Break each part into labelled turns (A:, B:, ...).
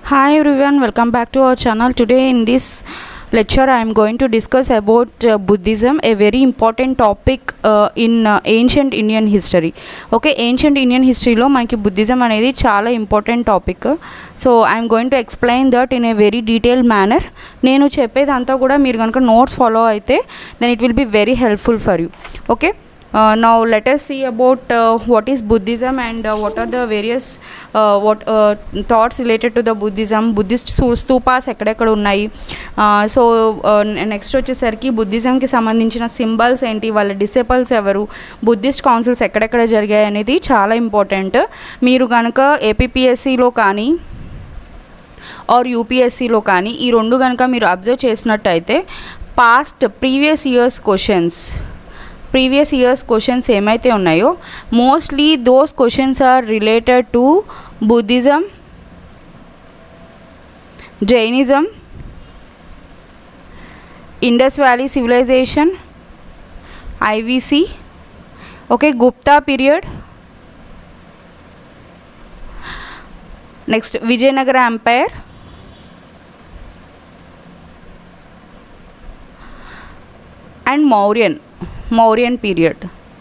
A: Hi everyone, welcome back to our channel. Today in this lecture I am going to discuss about uh, Buddhism, a very important topic uh, in uh, ancient Indian history. Okay ancient Indian హిస్టరీలో మనకి Buddhism అనేది చాలా important topic so I'm going to explain that in a very detail manner నేను చెప్పేదంతా కూడా మీరు కనుక notes follow అయితే then it will be very helpful for you okay uh, now let us see about uh, what is buddhism and uh, what are the various uh, what uh, thoughts related to the buddhism buddhist stu- stupas ఎక్కడెక్కడ ఉన్నాయి so next వచ్చేసరికి బుద్ధిజంకి సంబంధించిన symbols ఏంటి వాళ్ళ disciples ఎవరు Buddhist councils ఎక్కడెక్కడ జరిగాయి అనేది చాలా ఇంపార్టెంట్ మీరు కనుక ఏపీపీఎస్సిలో కానీ ఆర్ యూపీఎస్సిలో కానీ ఈ రెండు కనుక మీరు అబ్జర్వ్ చేసినట్టయితే past previous years questions previous years questions ఏమైతే ఉన్నాయో mostly those questions are related to Buddhism Jainism Indus valley civilization IVC okay Gupta period next Vijayanagara empire and Mauryan Mauryan period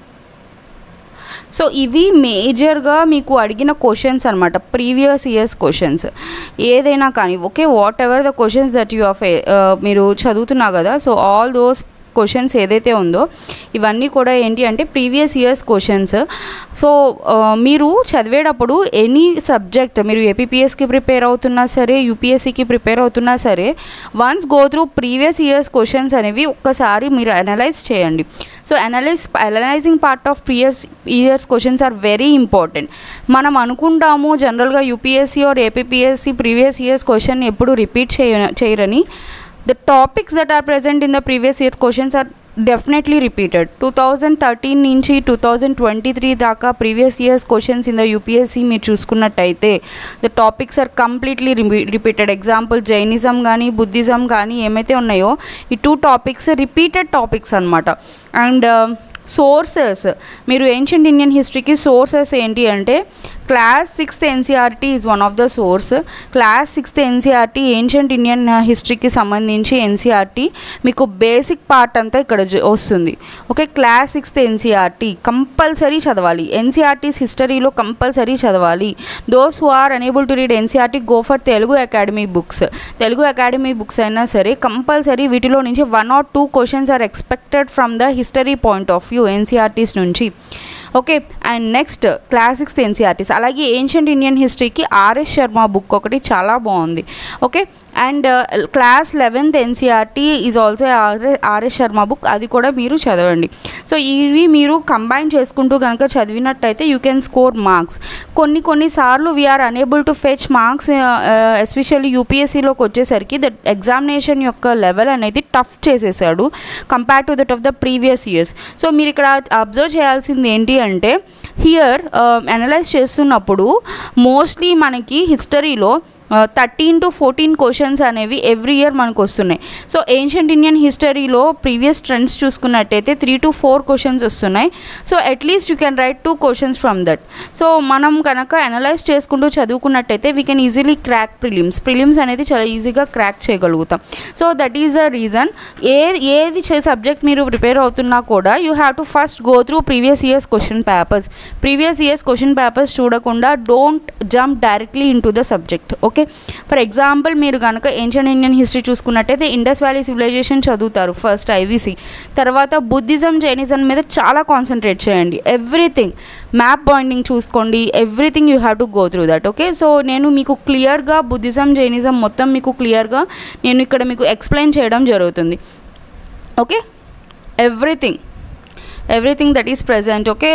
A: so ఇవి మేజర్గా మీకు అడిగిన క్వశ్చన్స్ అనమాట ప్రీవియస్ ఇయర్స్ క్వశ్చన్స్ ఏదైనా కానీ okay whatever the questions that you of మీరు చదువుతున్నా కదా సో ఆల్ దోస్ క్వశ్చన్స్ ఏదైతే ఉందో ఇవన్నీ కూడా ఏంటి అంటే ప్రీవియస్ ఇయర్స్ క్వశ్చన్స్ సో మీరు చదివేటప్పుడు ఎనీ సబ్జెక్ట్ మీరు ఏపీపీఎస్కి ప్రిపేర్ అవుతున్నా సరే యూపీఎస్సికి ప్రిపేర్ అవుతున్నా సరే once go through previous years questions అనేవి ఒక్కసారి మీరు అనలైజ్ చేయండి so analyse analysing part of previous years questions are very important మనం అనుకుంటాము జనరల్గా UPSC or APPSC previous years question ఎప్పుడు రిపీట్ చేయ చేయరని the topics that are present in the previous year questions are definitely repeated two thousand thirteen నుంచి two thousand twenty three దాకా previous years questions in the UPSC మీరు చూసుకున్నట్టయితే the topics are completely repeated example Jainism కానీ Buddhism కానీ ఏమైతే ఉన్నాయో ఈ two topics repeated topics అనమాట అండ్ సోర్సెస్ మీరు ఏన్షియంట్ ఇండియన్ హిస్టరీకి సోర్సెస్ ఏంటి అంటే class sixth NCERT is one of the source class sixth NCERT ancient Indian హిస్టరీకి సంబంధించి ఎన్సీఆర్టీ మీకు బేసిక్ పార్ట్ అంతా ఇక్కడ వస్తుంది okay class sixth NCERT compulsory చదవాలి ఎన్సీఆర్టీస్ హిస్టరీలో కంపల్సరీ చదవాలి those who are unable to read NCERT go for Telugu academy books Telugu academy books అయినా సరే కంపల్సరీ వీటిలో నుంచి one or two questions are expected from the history point of view NCERTs నుంచి okay and next classics NCERTs అలాగే ancient Indian హిస్టరీకి RS Sharma book ఒకటి చాలా బాగుంది okay and class eleventh NCERT is also RS Sharma book అది కూడా మీరు చదవండి సో ఇవి మీరు కంబైన్ చేసుకుంటూ కనుక చదివినట్టయితే యూ కెన్ స్కోర్ మార్క్స్ కొన్ని కొన్నిసార్లు we are unable to fetch marks especially యూపీఎస్సీలోకి వచ్చేసరికి ద ఎగ్జామినేషన్ యొక్క లెవెల్ అనేది టఫ్ చేసేసాడు compare to that of the previous years so మీరు ఇక్కడ అబ్జర్వ్ చేయాల్సింది ఏంటి అంటే హియర్ అనలైజ్ చేస్తున్నప్పుడు మోస్ట్లీ మనకి హిస్టరీలో థర్టీన్ టు ఫోర్టీన్ క్వశ్చన్స్ అనేవి ఎవ్రీ ఇయర్ మనకు వస్తున్నాయి సో ఏన్షియంట్ ఇండియన్ హిస్టరీలో ప్రీవియస్ ట్రెండ్స్ చూసుకున్నట్టయితే త్రీ టు ఫోర్ క్వశ్చన్స్ వస్తున్నాయి so at least you can write two questions from that so మనం కనుక అనలైజ్ చేసుకుంటూ చదువుకున్నట్టయితే we can easily crack prelims prelims అనేది చాలా ఈజీగా క్రాక్ చేయగలుగుతాం so that is the reason ఏ ఏది సబ్జెక్ట్ మీరు ప్రిపేర్ అవుతున్నా కూడా you have to first go through previous years question papers previous years question papers చూడకుండా don't jump directly into the subject okay for example మీరు కనుక ancient Indian history చూసుకున్నట్టయితే Indus valley civilization చదువుతారు first IVC తర్వాత Buddhism Jainism మీద చాలా concentrate చేయండి everything map binding చూసుకోండి everything you have to go through that okay so నేను మీకు క్లియర్గా బుద్ధిజం జైనిజం మొత్తం మీకు క్లియర్గా నేను ఇక్కడ మీకు ఎక్స్ప్లెయిన్ చేయడం జరుగుతుంది okay everything everything that is present okay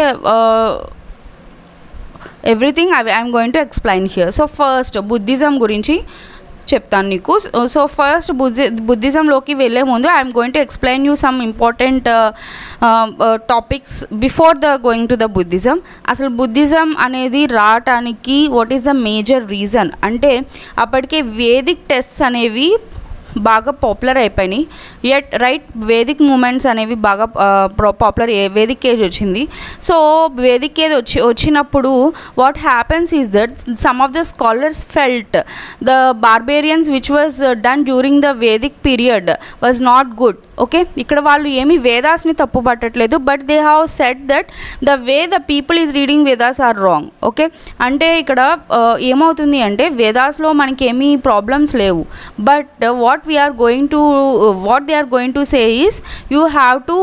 A: everything I I'm going to explain here so first Buddhism గురించి చెప్తాను నీకు సో ఫస్ట్ బుద్ధి బుద్ధిజంలోకి వెళ్ళే ముందు I'm going to explain you some important topics before the going to the Buddhism అసలు Buddhism అనేది రావటానికి what is the major reason అంటే అప్పటికే వేదిక్ టెస్ట్స్ అనేవి బాగా పాపులర్ అయిపోయినాయి యట్ రైట్ వేదిక్ మూమెంట్స్ అనేవి బాగా పాపులర్ వేదిక్ ఏజ్ వచ్చింది సో వేదిక్ ఏజ్ వచ్చి వచ్చినప్పుడు what happens is that some of the scholars felt the barbarians which was done during the Vedic period was not good okay ఇక్కడ వాళ్ళు ఏమి వేదాస్ని తప్పు పట్టట్లేదు but they have set that the way the people is reading Vedas are wrong okay అంటే ఇక్కడ ఏమవుతుంది అంటే వేదాస్లో మనకి ఏమీ ప్రాబ్లమ్స్ లేవు but what we are going to what they are going to say is you have to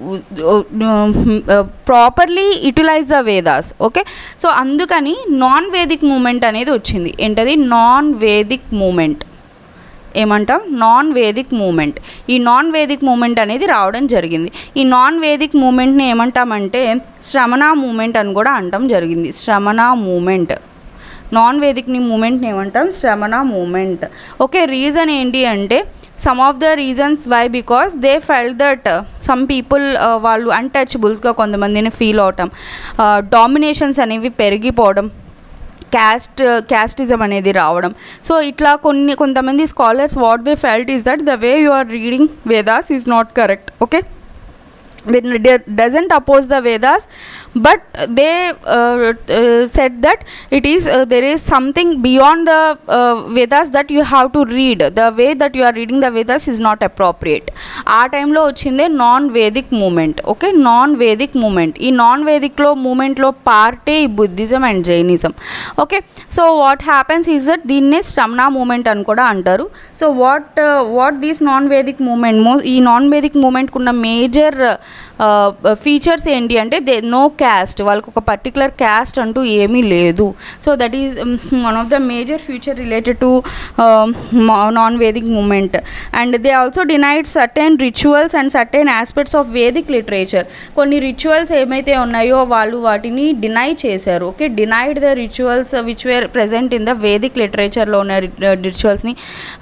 A: properly utilise the Vedas okay so అందుకని non Vedic movement అనేది వచ్చింది ఏంటది నాన్ వేదిక్ మూమెంట్ ఏమంటాం నాన్ వేదిక్ మూమెంట్ ఈ నాన్ వేదిక్ మూమెంట్ అనేది రావడం జరిగింది ఈ నాన్ వేదిక్ మూమెంట్ని ఏమంటామంటే శ్రమణ మూమెంట్ అని కూడా అంటాం జరిగింది శ్రమణ మూమెంట్ నాన్ వేదిక్ని మూమెంట్ని ఏమంటాం శ్రమణ మూమెంట్ ఓకే రీజన్ ఏంటి అంటే some of the reasons why because they fell that some people వాళ్ళు అన్టచబుల్స్గా కొంతమందిని ఫీల్ అవటం డామినేషన్స్ అనేవి పెరిగిపోవడం క్యాస్ట్ క్యాస్టిజం అనేది రావడం సో ఇట్లా కొన్ని కొంతమంది scholars what they felt is that the way you are reading Vedas is not correct okay they doesn't oppose the vedas but they uh, uh, said that it is uh, there is something beyond the uh, vedas that you have to read the way that you are reading the vedas is not appropriate ఆ టైంలో వచ్చిందే non Vedic movement okay non Vedic movement ఈ non వేదిక్లో మూమెంట్లో పార్టే ఈ Buddhism and Jainism okay so what happens is that దీన్నే Shramana movement అని కూడా అంటారు so what what these non Vedic movement మో ఈ నాన్ వేదిక్ మూమెంట్కి ఉన్న మేజర్ ఫీచర్స్ ఏంటి అంటే దే నో క్యాస్ట్ వాళ్ళకి ఒక పర్టికులర్ క్యాస్ట్ అంటూ ఏమీ లేదు so that is one of the major future related to non Vedic movement and they also denied certain rituals and certain aspects of Vedic literature కొన్ని rituals ఏమైతే ఉన్నాయో వాళ్ళు వాటిని డినై చేశారు okay denied the rituals which were present in the Vedic లిటరేచర్లో ఉన్న రిచువల్స్ని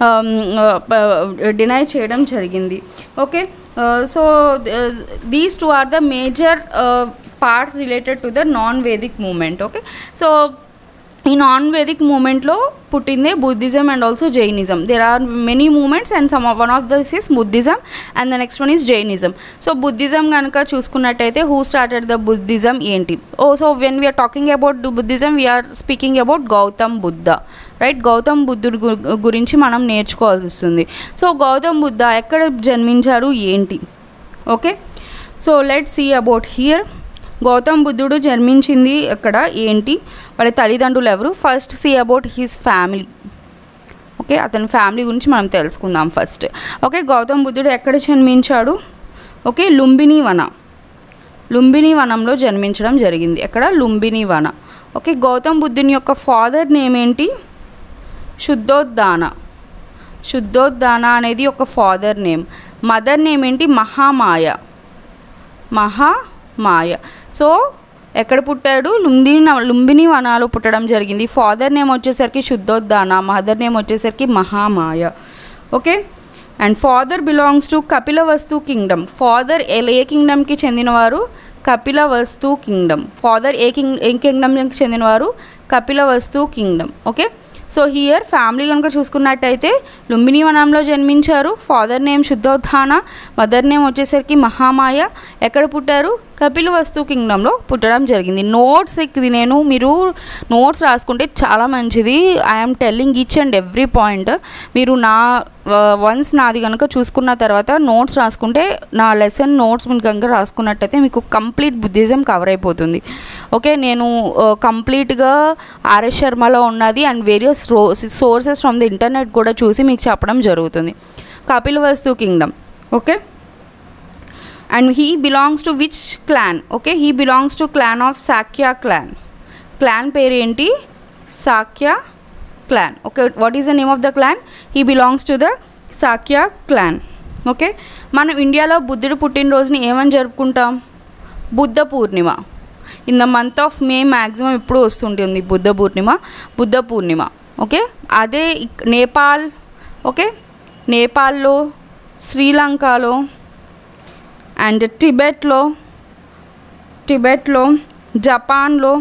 A: deny చేయడం జరిగింది okay so these two are the major parts related to the non Vedic movement okay so ఈ నాన్ వేదిక్ మూమెంట్లో పుట్టిందే Buddhism and also Jainism there are many movements and some one of thus is Buddhism and the next one is Jainism so Buddhism కనుక చూసుకున్నట్టయితే who started the Buddhism ఏంటి ఓ so when we are talking about Buddhism we are speaking about Gautam Buddha right Gautam బుద్ధుడు గురించి మనం నేర్చుకోవాల్సి వస్తుంది so Gautam Buddha ఎక్కడ జన్మించారు ఏంటి okay so let see about here Gautam బుద్ధుడు జన్మించింది అక్కడ ఏంటి వాళ్ళ తల్లిదండ్రులు ఎవరు first see about his family okay అతని ఫ్యామిలీ గురించి మనం తెలుసుకుందాం ఫస్ట్ ఓకే గౌతమ్ బుద్ధుడు ఎక్కడ జన్మించాడు ఓకే లుంబిని వన లుంబిని వనంలో జన్మించడం జరిగింది ఎక్కడ లుంబిని వన ఓకే గౌతమ్ బుద్ధుని యొక్క ఫాదర్ నేమ్ ఏంటి శుద్ధోద్దాన శుద్ధోద్దాన అనేది ఒక ఫాదర్ నేమ్ మదర్ నేమ్ ఏంటి మహామాయ మహామాయ సో ఎక్కడ పుట్టాడు లుంబిని లుంబిని వనాలో పుట్టడం జరిగింది ఫాదర్ నేమ్ వచ్చేసరికి శుద్ధోద్దాన మదర్ నేమ్ వచ్చేసరికి Mahamaya okay and father belongs to Kapilavastu kingdom father a కింగ్డమ్కి చెందినవారు Kapilavastu kingdom father a king a కింగ్డమ్కి చెందినవారు Kapilavastu kingdom okay so here family కనుక చూసుకున్నట్టయితే లుంబిని వనంలో జన్మించారు father name Shuddhodana mother name వచ్చేసరికి మహామాయ ఎక్కడ పుట్టారు కపిల వస్తు కింగ్డంలో పుట్టడం జరిగింది నోట్స్ ఇది నేను మీరు నోట్స్ రాసుకుంటే చాలా మంచిది I'm telling each and every point మీరు నా వన్స్ నాది కనుక చూసుకున్న తర్వాత నోట్స్ రాసుకుంటే నా లెసన్ నోట్స్ మీరు కనుక రాసుకున్నట్టయితే మీకు కంప్లీట్ బుద్ధిజం కవర్ అయిపోతుంది ఓకే నేను కంప్లీట్గా ఆర్ఎస్ శర్మలో ఉన్నది and various sources from the internet కూడా చూసి మీకు చెప్పడం జరుగుతుంది Kapilavastu kingdom okay and he belongs to which clan okay he belongs to clan of Sakya clan clan పేరు ఏంటి Sakya clan okay what is the name of the clan he belongs to the Sakya clan okay మనం ఇండియాలో బుద్ధుడు పుట్టినరోజుని ఏమని జరుపుకుంటాం బుద్ధ పూర్ణిమ in the month of May maximum ఎప్పుడు వస్తుంటుంది బుద్ధ పూర్ణిమ బుద్ధ పూర్ణిమ ఓకే అదే నేపాల్ ఓకే నేపాల్లో శ్రీలంకలో అండ్ టిబెట్లో టిబెట్లో జపాన్లో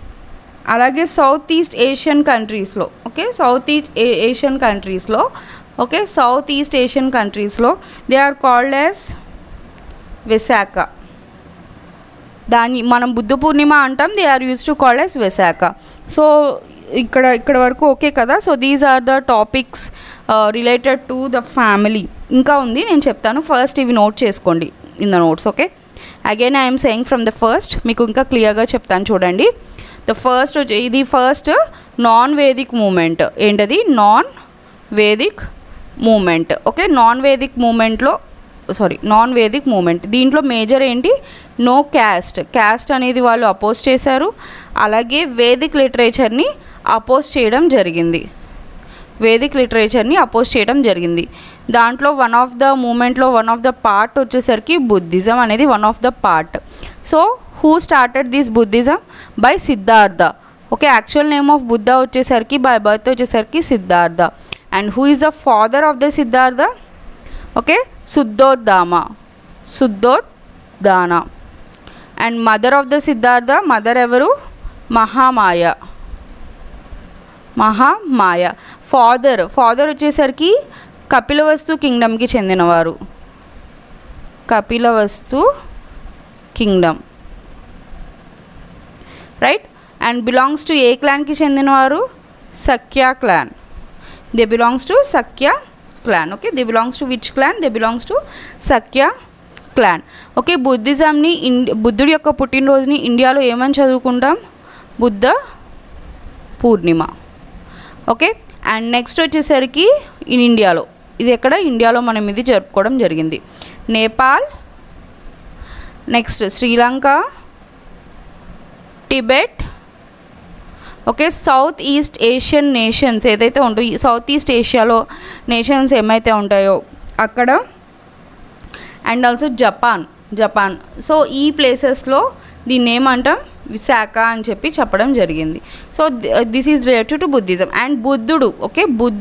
A: అలాగే సౌత్ ఈస్ట్ ఏషియన్ కంట్రీస్లో ఓకే సౌత్ ఈస్ట్ ఏషియన్ కంట్రీస్లో ఓకే సౌత్ ఈస్ట్ ఏషియన్ కంట్రీస్లో they are called as Vishakha దాన్ని మనం బుద్ధ పూర్ణిమ అంటాం they are use to called as Vishakha so ఇక్కడ ఇక్కడ వరకు ఓకే కదా so these are the topics related to the family ఇంకా ఉంది నేను చెప్తాను ఫస్ట్ ఇవి నోట్ చేసుకోండి in the notes okay again I'm saying from the first మీకు ఇంకా క్లియర్గా చెప్తాను చూడండి ద ఫస్ట్ ఇది ఫస్ట్ నాన్ వేదిక్ మూమెంట్ ఏంటది non Vedic movement okay non Vedic మూమెంట్లో సారీ నాన్ వేదిక్ మూమెంట్ దీంట్లో మేజర్ ఏంటి నో క్యాస్ట్ క్యాస్ట్ అనేది వాళ్ళు అపోజ్ చేశారు అలాగే వేదిక్ లిటరేచర్ని అపోజ్ చేయడం జరిగింది వేదిక్ లిటరేచర్ని అపోజ్ చేయడం జరిగింది దాంట్లో వన్ ఆఫ్ ద మూమెంట్లో వన్ ఆఫ్ ద పార్ట్ వచ్చేసరికి బుద్ధిజం అనేది one of the part so who started this Buddhism by Siddhartha okay actual name of Buddha వచ్చేసరికి బై బర్త్ వచ్చేసరికి Siddhartha and who is the father of the Siddhartha okay Shuddhodana Shuddhodana and mother of the Siddhartha mother ఎవరు Mahamaya Mahamaya father father వచ్చేసరికి కపిలవస్తు కింగ్డమ్కి చెందినవారు Kapilavastu kingdom right and belongs to a క్లాన్కి చెందినవారు Sakya clan they belongs to Sakya clan okay they belongs to which clan they belongs to Sakya clan okay బుద్ధిజంని ఇండి బుద్ధుడి యొక్క పుట్టినరోజుని ఇండియాలో ఏమని చదువుకుంటాం Buddha Purnima okay and next వచ్చేసరికి ఇన్ ఇండియాలో ఇది ఎక్కడ ఇండియాలో మనం ఇది జరుపుకోవడం జరిగింది Nepal next Sri Lanka Tibet okay south east Asian nations ఏదైతే ఉంటాయో సౌత్ ఈస్ట్ ఏషియాలో నేషన్స్ ఏమైతే ఉంటాయో అక్కడ and also Japan Japan so ఈ ప్లేసెస్లో దీన్ని ఏమంటాం విశాఖ అని చెప్పి చెప్పడం జరిగింది so this is related to Buddhism and బుద్ధుడు okay Buddha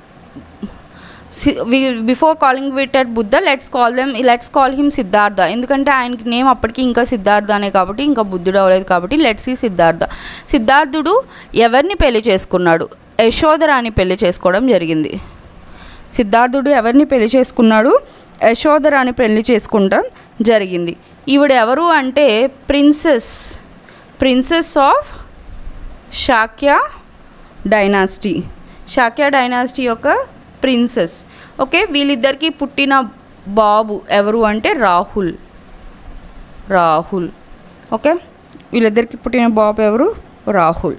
A: before calling with at Buddha let's call them let's call him Siddhartha ఎందుకంటే ఆయనకి నేమ్ అప్పటికి ఇంకా సిద్ధార్థ అనే కాబట్టి ఇంకా బుద్ధుడు అవ్వలేదు కాబట్టి లెట్స్ ఈ సిద్ధార్థ సిద్ధార్థుడు ఎవరిని పెళ్లి చేసుకున్నాడు యశోధరాని పెళ్లి చేసుకోవడం జరిగింది సిద్ధార్థుడు ఎవరిని పెళ్లి చేసుకున్నాడు యశోధరాని పెళ్లి చేసుకుంటాం జరిగింది ఈవిడ ఎవరు అంటే princess princess of Shakya dynasty Shakya dynasty యొక్క ప్రిన్సెస్ ఓకే వీళ్ళిద్దరికి పుట్టిన బాబు ఎవరు అంటే రాహుల్ రాహుల్ ఓకే వీళ్ళిద్దరికి పుట్టిన బాబు ఎవరు రాహుల్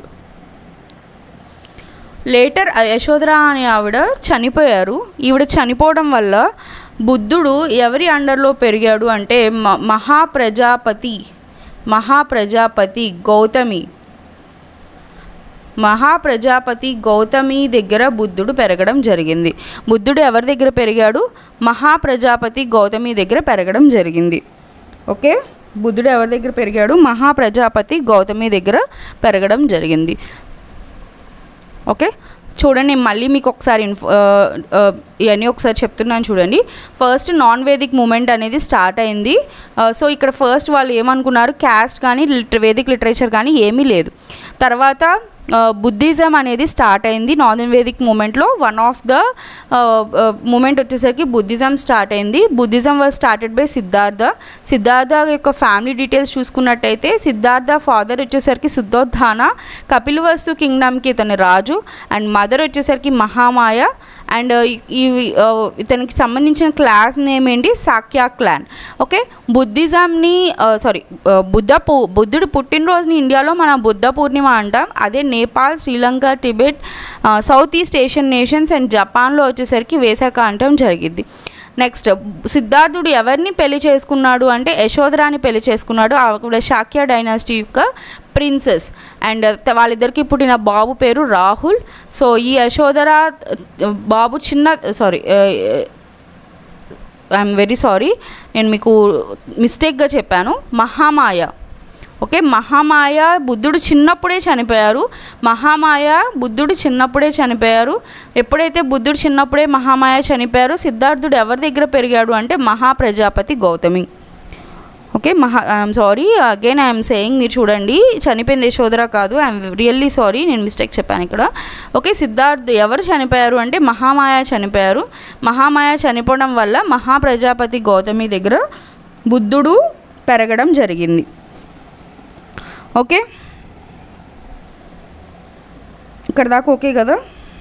A: లేటర్ యశోధర అనే ఆవిడ చనిపోయారు ఈవిడ చనిపోవడం వల్ల బుద్ధుడు ఎవరి అండర్లో పెరిగాడు అంటే మ మహాప్రజాపతి మహాప్రజాపతి గౌతమి మహాప్రజాపతి గౌతమి దగ్గర బుద్ధుడు పెరగడం జరిగింది బుద్ధుడు ఎవరి దగ్గర పెరిగాడు మహాప్రజాపతి గౌతమి దగ్గర పెరగడం జరిగింది ఓకే బుద్ధుడు ఎవరి దగ్గర పెరిగాడు మహాప్రజాపతి గౌతమి దగ్గర పెరగడం జరిగింది ఓకే చూడండి నేను మళ్ళీ మీకు ఒకసారి ఇన్ఫో ఇవన్నీ ఒకసారి చెప్తున్నాను చూడండి ఫస్ట్ నాన్ వేదిక్ మూమెంట్ అనేది స్టార్ట్ అయింది సో ఇక్కడ ఫస్ట్ వాళ్ళు ఏమనుకున్నారు క్యాస్ట్ కానీ లిటర్ వేదిక్ లిటరేచర్ కానీ ఏమీ లేదు తర్వాత బుద్ధిజం అనేది స్టార్ట్ అయింది నార్దర్న్ వేదిక్ మూమెంట్లో వన్ ఆఫ్ ద మూమెంట్ వచ్చేసరికి బుద్ధిజం స్టార్ట్ అయింది Buddhism was started by Siddhartha Siddhartha యొక్క ఫ్యామిలీ డీటెయిల్స్ చూసుకున్నట్టయితే సిద్ధార్థ ఫాదర్ వచ్చేసరికి శుద్ధోద్ధాన కపిలవస్తు కింగ్డమ్కి ఇతని రాజు అండ్ మదర్ వచ్చేసరికి మహామాయ అండ్ ఈ ఇతనికి సంబంధించిన క్లాస్ నేమ్ ఏంటి సాక్యా క్లాన్ ఓకే బుద్ధిజంని సారీ బుద్ధ పూ బుద్ధుడు పుట్టినరోజుని ఇండియాలో మనం బుద్ధ పూర్ణిమ అంటాం అదే Nepal Sri Lanka Tibet south east Asian nations and జపాన్లో వచ్చేసరికి వేసాక అంటాం జరిగింది నెక్స్ట్ సిద్ధార్థుడు ఎవరిని పెళ్లి చేసుకున్నాడు అంటే యశోధరాని పెళ్లి చేసుకున్నాడు ఆవిడ శాక్య డైనాసిటీ యొక్క ప్రిన్సెస్ అండ్ వాళ్ళిద్దరికి పుట్టిన బాబు పేరు రాహుల్ సో ఈ యశోధర బాబు చిన్న సారీ ఐఎమ్ వెరీ సారీ నేను మీకు మిస్టేక్గా చెప్పాను మహామాయ ఓకే మహామాయ బుద్ధుడు చిన్నప్పుడే చనిపోయారు మహామాయ బుద్ధుడు చిన్నప్పుడే చనిపోయారు ఎప్పుడైతే బుద్ధుడు చిన్నప్పుడే మహామాయ చనిపోయారు సిద్ధార్థుడు ఎవరి దగ్గర పెరిగాడు అంటే Mahaprajapati Gautami okay Maha I'm sorry again I'm saying మీరు చూడండి చనిపోయింది యశోధర కాదు ఐఎమ్ రియల్లీ సారీ నేను మిస్టేక్ చెప్పాను ఇక్కడ ఓకే సిద్ధార్థ్ ఎవరు చనిపోయారు అంటే మహామాయ చనిపోయారు మహామాయ చనిపోవడం వల్ల మహాప్రజాపతి గౌతమి దగ్గర బుద్ధుడు పెరగడం జరిగింది ఓకే ఇక్కడ దాకా ఓకే కదా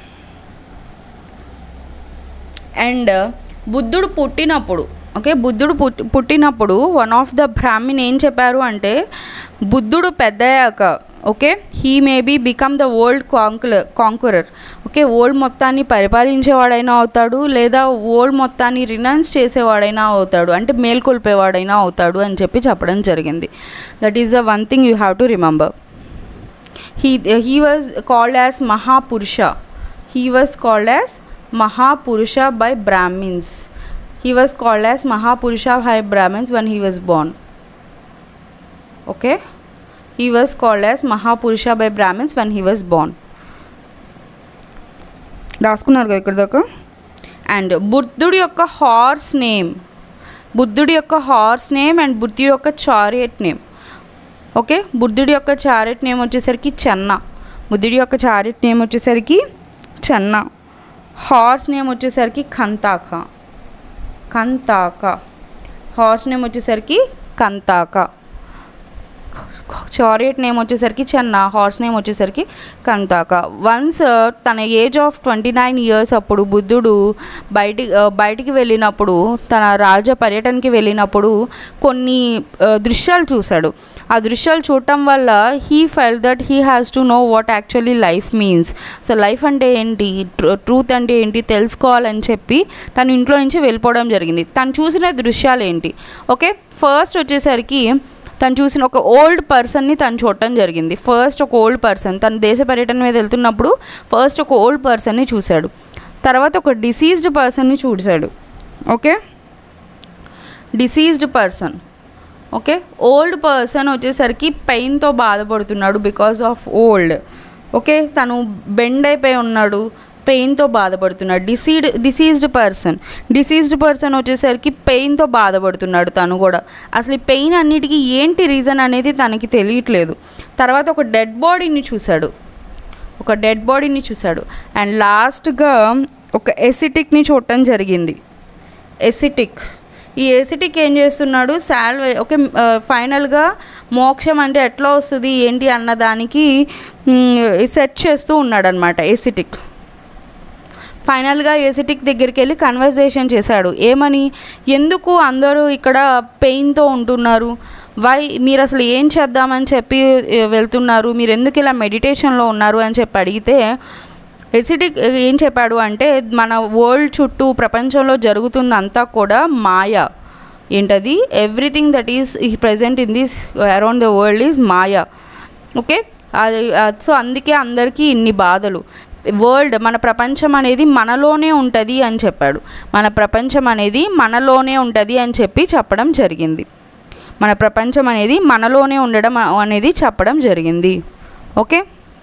A: అండ్ బుద్ధుడు పుట్టినప్పుడు ఓకే బుద్ధుడు పుట్టి పుట్టినప్పుడు వన్ ఆఫ్ ద బ్రాహ్మిన్ ఏం చెప్పారు అంటే బుద్ధుడు పెద్దయ్యాక okay he maybe become the world conqueror conqueror okay world మొత్తాన్ని పరిపాలించేవాడైనా అవుతాడు లేదా ఓల్డ్ మొత్తాన్ని రినౌన్స్ చేసేవాడైనా అవుతాడు అంటే మేల్కొల్పేవాడైనా అవుతాడు అని చెప్పి చెప్పడం జరిగింది that is the one thing you have to remember he he was called as mahapurusha he was called as mahapurusha by brahmins he was called as mahapurusha by brahmins when he was born okay he was called as mahapurusha by brahmins when he was born రాసుకున్నారు కదా ఇక్కడ దాకా and బుద్ధుడి యొక్క horse name బుద్ధుడి యొక్క horse name and బుద్ధుడి యొక్క చారియట్ నేమ్ ఓకే బుద్ధుడి యొక్క చారెట్ నేమ్ వచ్చేసరికి చెన్న బుద్ధుడి యొక్క చారెట్ నేమ్ వచ్చేసరికి చెన్న హార్స్ నేమ్ వచ్చేసరికి కంతాక కంతాక హార్స్ నేమ్ వచ్చేసరికి కంతాక చారియట్ నేమ్ వచ్చేసరికి చెన్న హార్స్ నేమ్ వచ్చేసరికి కంతాక వన్స్ తన age of twenty nine years అప్పుడు బుద్ధుడు బయటి బయటికి వెళ్ళినప్పుడు తన రాజ పర్యటనకి వెళ్ళినప్పుడు కొన్ని ఆ, దృశ్యాలు చూశాడు ఆ దృశ్యాలు చూడటం వల్ల he felt that he has to know what actually life means so life అంటే ఏంటి ట్రూత్ అంటే ఏంటి తెలుసుకోవాలని చెప్పి తను ఇంట్లో నుంచి వెళ్ళిపోవడం జరిగింది తను చూసిన దృశ్యాలు ఏంటి ఓకే ఫస్ట్ వచ్చేసరికి తను చూసిన ఒక ఓల్డ్ పర్సన్ని తను చూడటం జరిగింది ఫస్ట్ ఒక ఓల్డ్ పర్సన్ తను దేశ పర్యటన మీద వెళ్తున్నప్పుడు ఫస్ట్ ఒక ఓల్డ్ పర్సన్ని చూశాడు తర్వాత ఒక డిసీజ్డ్ పర్సన్ని చూశాడు okay diseased person okay old person వచ్చేసరికి పెయిన్తో బాధపడుతున్నాడు బికాస్ ఆఫ్ ఓల్డ్ ఓకే తను బెండ్ అయిపోయి ఉన్నాడు పెయిన్తో బాధపడుతున్నాడు diseased diseased person diseased person వచ్చేసరికి పెయిన్తో బాధపడుతున్నాడు తను కూడా అసలు ఈ పెయిన్ అన్నిటికీ ఏంటి రీజన్ అనేది తనకి తెలియట్లేదు తర్వాత ఒక డెడ్ బాడీని చూశాడు ఒక డెడ్ బాడీని చూశాడు అండ్ లాస్ట్గా ఒక ఎసిటిక్ని చూడటం జరిగింది ఎసిటిక్ ఈ ఎసిటిక్ ఏం చేస్తున్నాడు శాల్వే ఓకే ఫైనల్గా మోక్షం అంటే ఎట్లా వస్తుంది ఏంటి అన్న దానికి సెట్ చేస్తూ ఉన్నాడు అనమాట ఎసిటిక్ ఫైనల్గా ఏసిటిక్ దగ్గరికి వెళ్ళి కన్వర్జేషన్ చేశాడు ఏమని ఎందుకు అందరూ ఇక్కడ పెయిన్తో ఉంటున్నారు వై మీరు అసలు ఏం చేద్దామని చెప్పి ఏ, వెళ్తున్నారు మీరు ఎందుకు ఇలా మెడిటేషన్లో ఉన్నారు అని చెప్పి అడిగితే ఎసిటిక్ ఏం చెప్పాడు అంటే మన వరల్డ్ చుట్టూ ప్రపంచంలో జరుగుతుందంతా కూడా మాయ ఏంటది everything that is present in this around the world is maya okay అది సో అందుకే అందరికీ ఇన్ని బాధలు వరల్డ్ మన ప్రపంచం అనేది మనలోనే ఉంటుంది అని చెప్పాడు మన ప్రపంచం అనేది మనలోనే ఉంటుంది అని చెప్పి చెప్పడం జరిగింది మన ప్రపంచం అనేది మనలోనే ఉండడం అనేది చెప్పడం జరిగింది ఓకే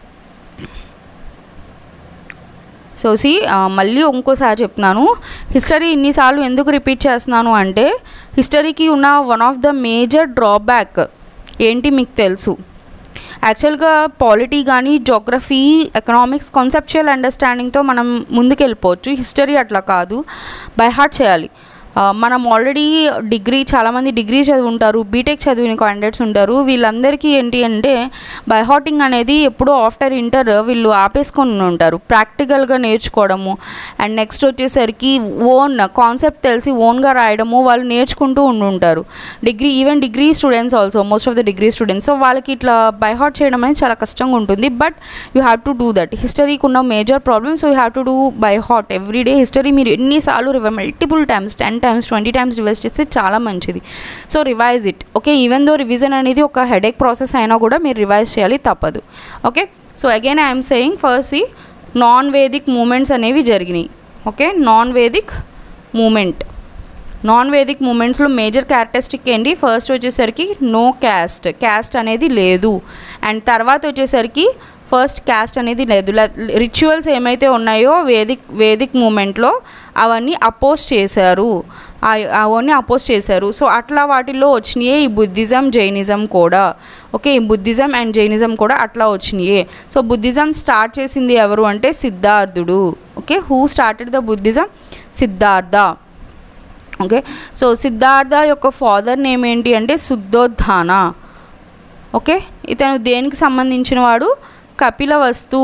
A: సో సి మళ్ళీ ఇంకోసారి చెప్తున్నాను హిస్టరీ ఇన్నిసార్లు ఎందుకు రిపీట్ చేస్తున్నాను అంటే హిస్టరీకి ఉన్న one of the major drawback ఏంటి మీకు తెలుసు యాక్చువల్గా పాలిటీ కానీ జోగ్రఫీ ఎకనామిక్స్ కాన్సెప్చువల్ అండర్స్టాండింగ్తో మనం ముందుకు వెళ్ళిపోవచ్చు హిస్టరీ అట్లా కాదు బై హార్ట్ చేయాలి ఆ, మనం ఆల్రెడీ డిగ్రీ చాలామంది డిగ్రీ చదువుంటారు బీటెక్ చదివిన క్యాండిడేట్స్ ఉంటారు వీళ్ళందరికీ ఏంటి అంటే బై హార్టింగ్ అనేది ఎప్పుడూ ఆఫ్టర్ ఇంటర్ వీళ్ళు ఆపేసుకొని ఉంటారు ప్రాక్టికల్గా నేర్చుకోవడము అండ్ నెక్స్ట్ వచ్చేసరికి ఓన్ కాన్సెప్ట్ తెలిసి ఓన్గా రాయడము వాళ్ళు నేర్చుకుంటూ ఉండుంటారు degree even degree students also most of the degree students so వాళ్ళకి ఇట్లా బై హార్ట్ చేయడం అనేది చాలా కష్టంగా ఉంటుంది but you have to do that హిస్టరీకి ఉన్న major problem so you have to do by heart every day history మీరు ఎన్నిసార్లు రివై multiple times ten times twenty times revise చేస్తే చాలా మంచిది so revise it okay even though revision అనేది ఒక హెడేక్ ప్రాసెస్ అయినా కూడా మీరు రివైజ్ చేయాలి తప్పదు okay so again I'm saying first ఈ నాన్ వేదిక్ మూమెంట్స్ అనేవి జరిగినాయి okay non Vedic movement non Vedic మూమెంట్స్లో మేజర్ క్యారెక్టరిస్టిక్ ఏంటి ఫస్ట్ వచ్చేసరికి నో క్యాస్ట్ క్యాస్ట్ అనేది లేదు అండ్ తర్వాత వచ్చేసరికి ఫస్ట్ క్యాస్ట్ అనేది లేదు రిచువల్స్ ఏమైతే ఉన్నాయో వేదిక్ వేదిక్ మూమెంట్లో అవన్నీ అపోజ్ చేశారు ఆ- అవన్నీ అపోజ్ చేశారు సో అట్లా వాటిల్లో వచ్చినాయే ఈ బుద్ధిజం జైనిజం కూడా ఓకే ఈ బుద్ధిజం అండ్ జైనిజం కూడా అట్లా వచ్చినాయే సో బుద్ధిజం స్టార్ట్ చేసింది ఎవరు అంటే సిద్ధార్థుడు okay who started the Buddhism Siddhartha okay so Siddhartha యొక్క ఫాదర్ నేమ్ ఏంటి అంటే శుద్ధోద్ధాన ఓకే ఇతను దేనికి సంబంధించిన వాడు కపిల వస్తు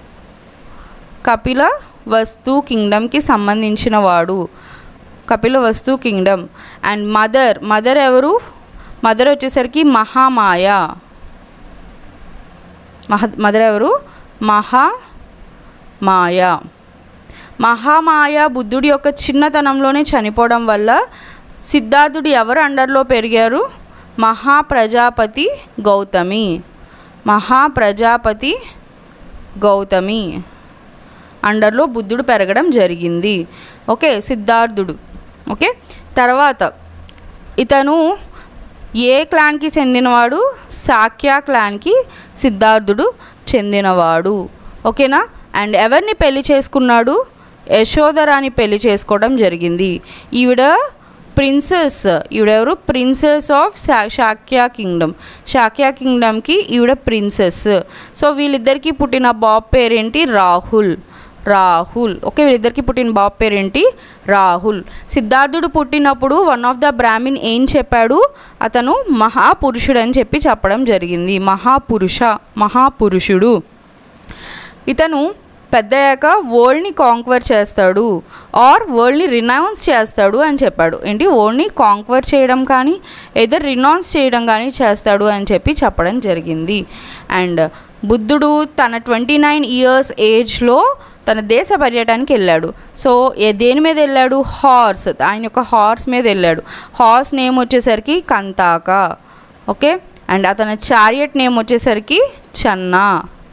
A: కపిల వస్తు కింగ్డమ్కి సంబంధించిన వాడు Kapilavastu kingdom and mother mother ఎవరు మదర్ వచ్చేసరికి మహామాయ మహ మదర్ ఎవరు మహామాయ మహామాయ బుద్ధుడి యొక్క చిన్నతనంలోనే చనిపోవడం వల్ల సిద్ధార్థుడు ఎవరు అండర్లో పెరిగారు మహాప్రజాపతి గౌతమి మహాప్రజాపతి గౌతమి అండర్లో బుద్ధుడు పెరగడం జరిగింది ఓకే సిద్ధార్థుడు ఓకే తర్వాత ఇతను ఏ క్లాన్కి చెందినవాడు సాక్య క్లాన్కి సిద్ధార్థుడు చెందినవాడు ఓకేనా అండ్ ఎవరిని పెళ్లి చేసుకున్నాడు యశోధరాని పెళ్లి చేసుకోవడం జరిగింది ఈవిడ ప్రిన్సెస్ ఈవిడెవరు ప్రిన్సెస్ ఆఫ్ శా- శాక్య కింగ్డమ్ శాక్య కింగ్డమ్కి ఈవిడ ప్రిన్సెస్ సో వీళ్ళిద్దరికి పుట్టిన బాబ్ పేరేంటి రాహుల్ రాహుల్ ఓకే వీళ్ళిద్దరికి పుట్టిన బాబు పేరేంటి రాహుల్ సిద్ధార్థుడు పుట్టినప్పుడు వన్ ఆఫ్ ద బ్రాహ్మిన్ ఏం చెప్పాడు అతను మహాపురుషుడు అని చెప్పి చెప్పడం జరిగింది మహాపురుష మహాపురుషుడు ఇతను పెద్దయ్యాక వరల్డ్ని కాంక్వర్ చేస్తాడు ఆర్ వరల్డ్ని రినౌన్స్ చేస్తాడు అని చెప్పాడు ఏంటి వరల్డ్ని కాంక్వర్ చేయడం కానీ ఏదో రినౌన్స్ చేయడం కానీ చేస్తాడు అని చెప్పి చెప్పడం జరిగింది అండ్ బుద్ధుడు తన ట్వంటీ నైన్ ఇయర్స్ ఏజ్లో తన దేశ పర్యటనకి వెళ్ళాడు సో ఏ దేని మీద వెళ్ళాడు హార్స్ ఆయన యొక్క హార్స్ మీద వెళ్ళాడు హార్స్ నేమ్ వచ్చేసరికి కంతాక ఓకే అండ్ అతని చారియట్ నేమ్ వచ్చేసరికి చన్నా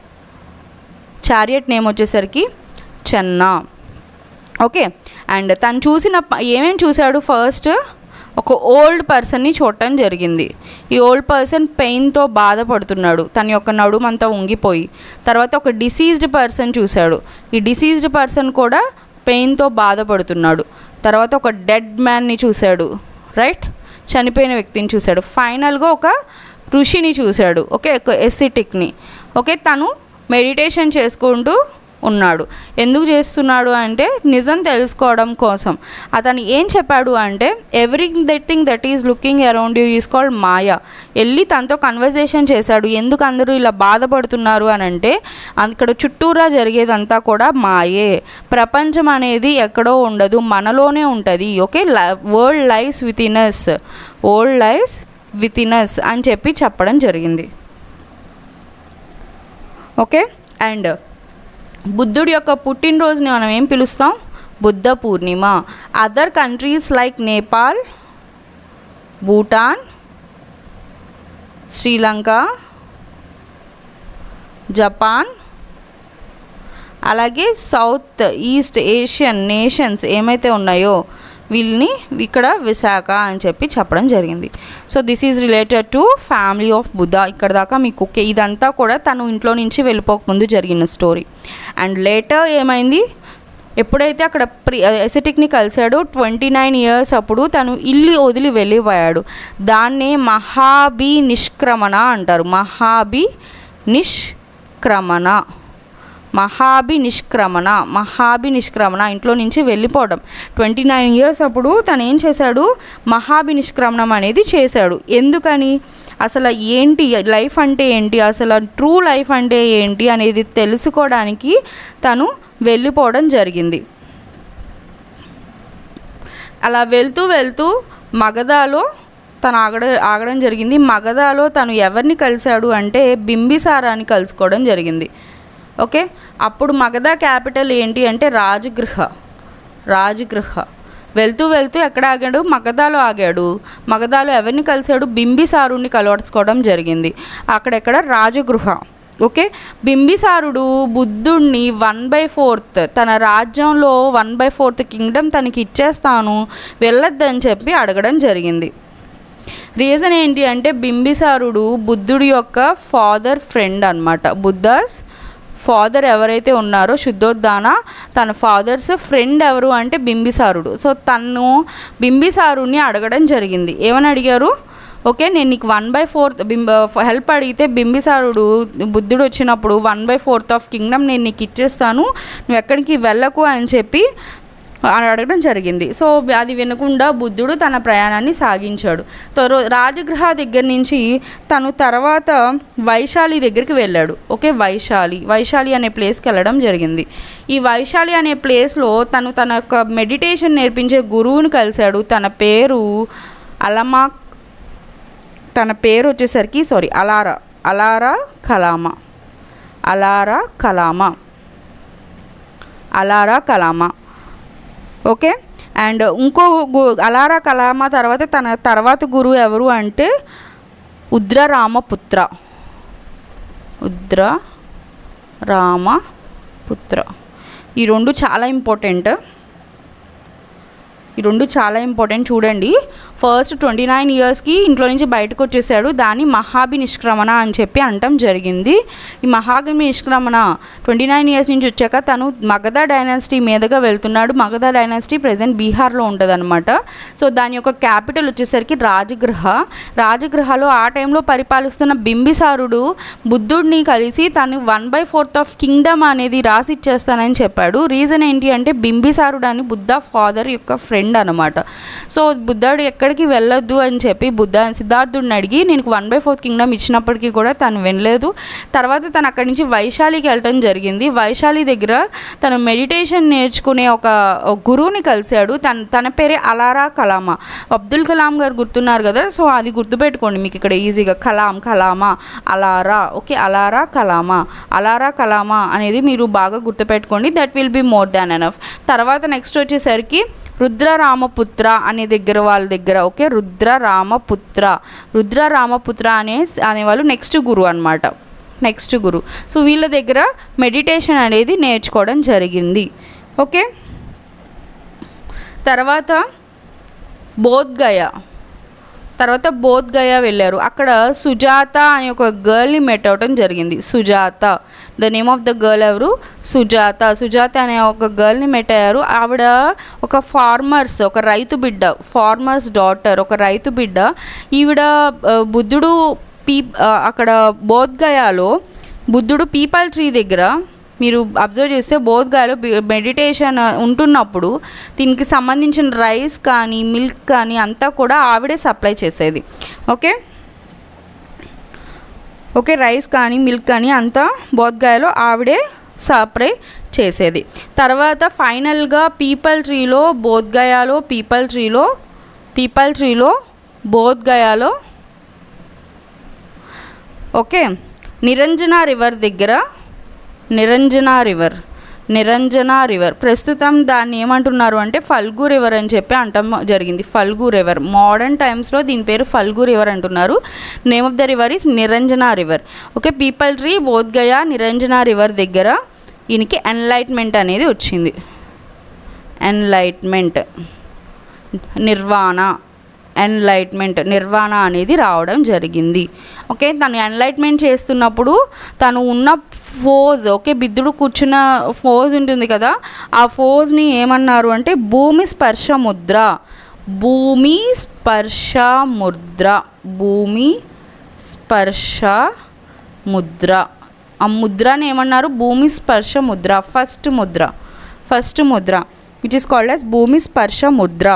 A: చారియట్ నేమ్ వచ్చేసరికి చెన్నా ఓకే అండ్ తను చూసిన ప- ఏమేమి చూశాడు ఫస్ట్ ఒక ఓల్డ్ పర్సన్ని చూడటం జరిగింది ఈ ఓల్డ్ పర్సన్ పెయిన్తో బాధపడుతున్నాడు తన యొక్క నడుమంతా ఉంగిపోయి తర్వాత ఒక డిసీజ్డ్ పర్సన్ చూశాడు ఈ డిసీజ్డ్ పర్సన్ కూడా పెయిన్తో బాధపడుతున్నాడు తర్వాత ఒక డెడ్ మ్యాన్ని చూశాడు రైట్ చనిపోయిన వ్యక్తిని చూశాడు ఫైనల్గా ఒక ఋషిని చూశాడు ఓకే ఒక ఎసిటిక్ని ఓకే తను మెడిటేషన్ చేసుకుంటూ ఉన్నాడు ఎందుకు చేస్తున్నాడు అంటే నిజం తెలుసుకోవడం కోసం అతను ఏం చెప్పాడు అంటే everything that is looking around you is called maya వెళ్ళి తనతో కన్వర్జేషన్ చేశాడు ఎందుకు అందరూ ఇలా బాధపడుతున్నారు అని అంటే అక్కడ చుట్టూరా జరిగేదంతా కూడా మాయే ప్రపంచం అనేది ఎక్కడో ఉండదు మనలోనే ఉంటుంది okay world lies with in us world lies with in us అని చెప్పి చెప్పడం జరిగింది ఓకే అండ్ బుద్ధుడి యొక్క పుట్టినరోజుని మనం ఏం పిలుస్తాం Buddha Purnima other countries like Nepal Bhutan Sri Lanka Japan అలాగే సౌత్ ఈస్ట్ ఏషియన్ నేషన్స్ ఏమైతే ఉన్నాయో వీళ్ళని ఇక్కడ విశాఖ అని చెప్పి చెప్పడం జరిగింది so this is related to family of Buddha ఇక్కడ దాకా మీకు ఓకే ఇదంతా కూడా తను ఇంట్లో నుంచి వెళ్ళిపోకముందు జరిగిన స్టోరీ అండ్ లేటర్ ఏమైంది ఎప్పుడైతే అక్కడ ప్రి ఎసిటిక్ని కలిశాడో ట్వంటీ నైన్ ఇయర్స్ అప్పుడు తను ఇల్లు వదిలి వెళ్ళిపోయాడు దాన్నే మహాబి నిష్క్రమణ అంటారు మహాబి నిష్క్రమణ మహాబి నిష్క్రమణ మహాబి నిష్క్రమణ ఇంట్లో నుంచి వెళ్ళిపోవడం ట్వంటీ నైన్ ఇయర్స్ అప్పుడు తను ఏం చేశాడు మహాబి నిష్క్రమణం అనేది చేశాడు ఎందుకని అసలు ఏంటి లైఫ్ అంటే ఏంటి అసలు ట్రూ లైఫ్ అంటే ఏంటి అనేది తెలుసుకోవడానికి తను వెళ్ళిపోవడం జరిగింది అలా వెళ్తూ వెళ్తూ మగధాలో తను ఆగడ ఆగడం జరిగింది మగధాలో తను ఎవరిని కలిశాడు అంటే బింబిసారాని కలుసుకోవడం జరిగింది ఓకే అప్పుడు మగధ క్యాపిటల్ ఏంటి అంటే రాజగృహ రాజగృహ వెళ్తూ వెళ్తూ ఎక్కడ ఆగాడు మగధాలో ఆగాడు మగధాలో ఎవరిని కలిశాడు బింబిసారుని కలవడుచుకోవడం జరిగింది అక్కడెక్కడ రాజగృహ ఓకే బింబిసారుడు బుద్ధుడిని వన్ బై ఫోర్త్ తన రాజ్యంలో వన్ బై ఫోర్త్ కింగ్డమ్ తనకి ఇచ్చేస్తాను వెళ్ళొద్దని చెప్పి అడగడం జరిగింది రీజన్ ఏంటి అంటే బింబిసారుడు బుద్ధుడి యొక్క ఫాదర్ ఫ్రెండ్ అనమాట బుద్ధాస్ ఫాదర్ ఎవరైతే ఉన్నారో శుద్ధోద్దాన తన ఫాదర్స్ ఫ్రెండ్ ఎవరు అంటే బింబిసారుడు సో తను బింబిసారుని అడగడం జరిగింది ఏమని అడిగారు ఓకే నేను నీకు వన్ బై ఫోర్త్ బింబ హెల్ప్ అడిగితే బింబిసారుడు బుద్ధుడు వచ్చినప్పుడు one by fourth of kingdom నేను నీకు ఇచ్చేస్తాను నువ్వు ఎక్కడికి వెళ్ళకు అని చెప్పి అని అడగడం జరిగింది సో అది వినకుండా బుద్ధుడు తన ప్రయాణాన్ని సాగించాడు తరో రాజగృహ దగ్గర నుంచి తను తర్వాత వైశాలి దగ్గరికి వెళ్ళాడు ఓకే వైశాలి వైశాలి అనే ప్లేస్కి వెళ్ళడం జరిగింది ఈ వైశాలి అనే ప్లేస్లో తను తన యొక్క మెడిటేషన్ నేర్పించే గురువుని కలిశాడు తన పేరు అలమా తన పేరు వచ్చేసరికి sorry Alara Alara Kalama Alara Kalama Alara Kalama okay and ఇంకో గు- అలారా కలామా తర్వాత తన తర్వాత గురువు ఎవరు అంటే ఉద్ర రామపుత్ర ఉద్ర రామపుత్ర ఈ రెండు చాలా ఇంపార్టెంట్ ఈ రెండు చాలా ఇంపార్టెంట్ చూడండి ఫస్ట్ ట్వంటీ నైన్ ఇయర్స్కి ఇంట్లో నుంచి బయటకు వచ్చేసాడు దాన్ని మహాభి నిష్క్రమణ అని చెప్పి అంటం జరిగింది ఈ మహాభి నిష్క్రమణ ట్వంటీ నైన్ ఇయర్స్ నుంచి వచ్చాక తను మగధ డైనాసిటీ మీదుగా వెళ్తున్నాడు మగధ డైనాసిటీ ప్రజెంట్ బీహార్లో ఉంటుందన్నమాట సో దాని యొక్క క్యాపిటల్ వచ్చేసరికి రాజగృహ రాజగృహలో ఆ టైంలో పరిపాలిస్తున్న బింబిసారుడు బుద్ధుడిని కలిసి తను one by fourth of kingdom అనేది రాసిచ్చేస్తానని చెప్పాడు రీజన్ ఏంటి అంటే బింబిసారుడు అని బుద్ధ ఫాదర్ యొక్క ఫ్రెండ్ అనమాట సో బుద్ధుడు ఎక్కడికి వెళ్ళొద్దు అని చెప్పి బుద్ధ సిద్ధార్థుడిని అడిగి నేను వన్ బై ఫోర్త్ కింగ్డమ్ ఇచ్చినప్పటికీ కూడా తను వినలేదు తర్వాత తను అక్కడి నుంచి వైశాలికి వెళ్ళటం జరిగింది వైశాలి దగ్గర తను మెడిటేషన్ నేర్చుకునే ఒక ఒక గురువుని కలిశాడు తన తన పేరే అలారా కలామా అబ్దుల్ కలాం గారు గుర్తున్నారు కదా సో అది గుర్తుపెట్టుకోండి మీకు ఇక్కడ ఈజీగా కలాం కలామా అలారా ఓకే అలారా కలామా అలారా కలామా అనేది మీరు బాగా గుర్తుపెట్టుకోండి that will be more than enough తర్వాత నెక్స్ట్ వచ్చేసరికి రుద్ర రామపుత్ర అనే దగ్గర వాళ్ళ దగ్గర ఓకే రుద్ర రామపుత్ర రుద్ర రామపుత్ర అనే అనేవాళ్ళు నెక్స్ట్ గురువు అనమాట నెక్స్ట్ గురు సో వీళ్ళ దగ్గర మెడిటేషన్ అనేది నేర్చుకోవడం జరిగింది ఓకే తర్వాత బోధ్గయ తర్వాత బోధ్గయ వెళ్ళారు అక్కడ సుజాత అనే ఒక గర్ల్ని మెట్ అవటం జరిగింది Sujata the name of the girl ఎవరు సుజాత సుజాత అనే ఒక గర్ల్ని మెట్ అయ్యారు ఆవిడ ఒక ఫార్మర్స్ ఒక రైతు బిడ్డ ఫార్మర్స్ డాటర్ ఒక రైతు బిడ్డ ఈవిడ ఆ, బుద్ధుడు పీ ఆ, అక్కడ బోధ్గయాలో బుద్ధుడు పీపల్ ట్రీ దగ్గర మీరు అబ్జర్వ్ చేస్తే బోధ్గాయలో మెడిటేషన్ ఉంటున్నప్పుడు దీనికి సంబంధించిన రైస్ కానీ మిల్క్ కానీ అంతా కూడా ఆవిడే సప్లై చేసేది ఓకే ఓకే రైస్ కానీ మిల్క్ కానీ అంతా బోధ్గాయలో ఆవిడే సప్లై చేసేది తర్వాత ఫైనల్గా పీపల్ ట్రీలో బోధ్గయాలో పీపల్ ట్రీలో పీపల్ ట్రీలో బోధ్గయాలో ఓకే నిరంజన రివర్ దగ్గర నిరంజన రివర్ నిరంజన రివర్ ప్రస్తుతం దాన్ని ఏమంటున్నారు అంటే ఫల్గు రివర్ అని చెప్పి అంటాం జరిగింది ఫల్గు రివర్ మోడర్న్ టైమ్స్లో దీని పేరు ఫల్గు రివర్ అంటున్నారు name of the river is Niranjana river okay peepal tree Bodh Gaya Niranjana river దగ్గర ఈయనకి ఎన్లైట్మెంట్ అనేది వచ్చింది ఎన్లైట్మెంట్ నిర్వాణ ఎన్లైట్మెంట్ నిర్వాణ అనేది రావడం జరిగింది ఓకే తను ఎన్లైట్మెంట్ చేస్తున్నప్పుడు తను ఉన్న ఫోజ్ ఓకే బిద్దుడు కూర్చున్న ఫోజ్ ఉంటుంది కదా ఆ ఫోజ్ని ఏమన్నారు అంటే భూమి స్పర్శ ముద్ర భూమి స్పర్శ ముద్ర భూమి స్పర్శ ముద్ర ఆ ముద్రని ఏమన్నారు భూమి స్పర్శ ముద్ర ఫస్ట్ ముద్ర first mudra which is called as భూమి స్పర్శ ముద్ర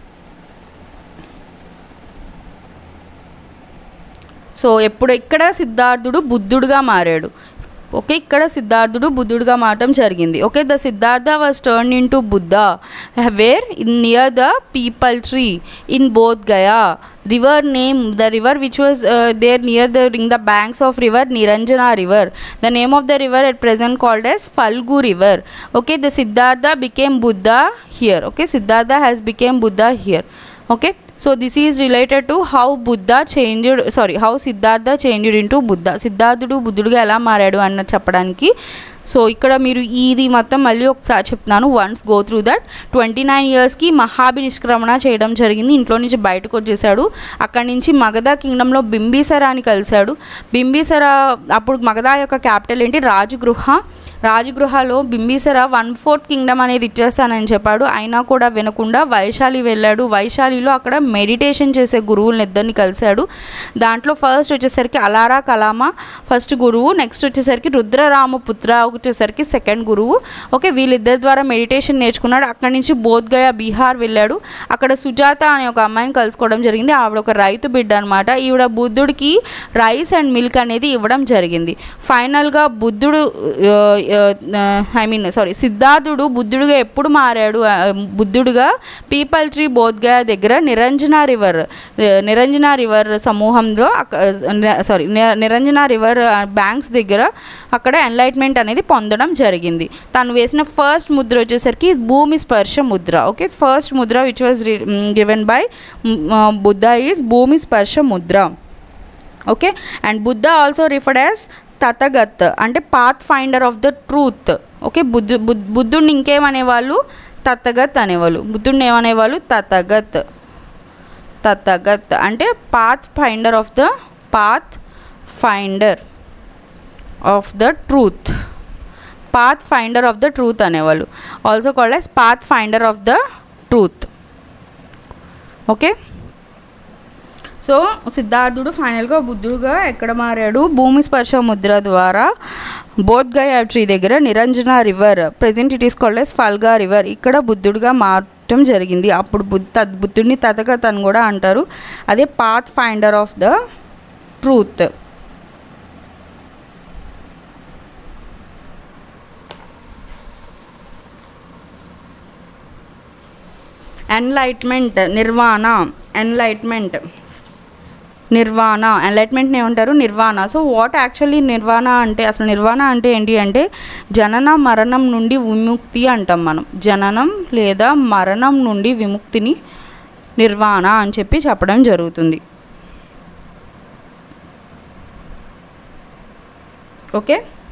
A: సో ఎప్పుడు ఇక్కడ సిద్ధార్థుడు బుద్ధుడుగా మారాడు ఓకే ఇక్కడ సిద్ధార్థుడు బుద్ధుడుగా మారటం జరిగింది okay the Siddhartha was turn in to Buddha where in near the peepal tree in Bodh Gaya river name the river which was there near the in the banks of river Niranjana river the name of the river at present called as Phalgu river okay the Siddhartha became Buddha here okay Siddhartha has became Buddha here okay so this is related to how Buddha changed sorry how Siddhartha changed into Buddha సిద్ధార్థుడు బుద్ధుడుగా ఎలా మారాడు అన్న చెప్పడానికి so ఇక్కడ మీరు ఇది మొత్తం మళ్ళీ ఒకసారి చెప్తున్నాను once go through that twenty nine ఇయర్స్కి మహాబి నిష్క్రమణ చేయడం జరిగింది ఇంట్లో నుంచి బయటకు వచ్చేసాడు అక్కడి నుంచి మగధ కింగ్డంలో బింబిసరాని కలిశాడు బింబిసర అప్పుడు మగధ యొక్క క్యాపిటల్ ఏంటి రాజగృహ రాజగృహలో బింబిసర వన్ ఫోర్త్ కింగ్డమ్ అనేది ఇచ్చేస్తానని చెప్పాడు అయినా కూడా వినకుండా వైశాలి వెళ్ళాడు వైశాలిలో అక్కడ మెడిటేషన్ చేసే గురువులను ఇద్దరిని కలిశాడు దాంట్లో ఫస్ట్ వచ్చేసరికి అలారా కలామా ఫస్ట్ గురువు నెక్స్ట్ వచ్చేసరికి రుద్రరామపుత్ర వచ్చేసరికి సెకండ్ గురువు ఓకే వీళ్ళిద్దరి ద్వారా మెడిటేషన్ నేర్చుకున్నాడు అక్కడి నుంచి బోధ్గయ బీహార్ వెళ్ళాడు అక్కడ సుజాత అనే ఒక అమ్మాయిని కలుసుకోవడం జరిగింది ఆవిడ ఒక రైతు బిడ్డ అనమాట ఈవిడ బుద్ధుడికి రైస్ అండ్ మిల్క్ అనేది ఇవ్వడం జరిగింది ఫైనల్గా బుద్ధుడు ఐ మీన్ సారీ సిద్ధార్థుడు బుద్ధుడుగా ఎప్పుడు మారాడు ఆ, బుద్ధుడుగా పీపల్ ట్రీ బోధ్గయ దగ్గర నిరంజన రివర్ నిరంజన రివర్ సమూహంలో సారీ నిరంజన రివర్ బ్యాంక్స్ దగ్గర అక్కడ ఎన్లైట్మెంట్ అనేది పొందడం జరిగింది తను వేసిన ఫస్ట్ ముద్ర వచ్చేసరికి భూమి స్పర్శ ముద్ర okay first mudra which was given by Buddha is bhumi స్పర్శ ముద్ర okay and Buddha also referred as Tathagat అంటే path finder of the truth okay బుద్ధు బుద్ధ- బుద్ధుడిని ఇంకేమనేవాళ్ళు తథగత్ అనేవాళ్ళు బుద్ధుడిని ఏమనేవాళ్ళు తథగత్ తథగత్ అంటే path finder of the path finder of the truth path finder of the truth అనేవాళ్ళు also called as path finder of the truth okay so సిద్ధార్థుడు ఫైనల్గా బుద్ధుడుగా ఎక్కడ మారాడు భూమి స్పర్శ ముద్ర ద్వారా బోధ్గయ ట్రీ దగ్గర Niranjana river present it is called as Phalgu river ఇక్కడ బుద్ధుడుగా మారటం జరిగింది అప్పుడు బుద్ధ బుద్ధుడిని తథగత్ అని కూడా అంటారు అదే path finder of the truth enlightenment nirvana enlightenment nirvana ఎన్లైట్మెంట్ని ఏమంటారు nirvana so what actually nirvana అంటే అసలు నిర్వాణ అంటే ఏంటి అంటే జనన మరణం నుండి విముక్తి అంటాం మనం జననం లేదా మరణం నుండి విముక్తిని నిర్వాణ అని చెప్పి చెప్పడం జరుగుతుంది ఓకే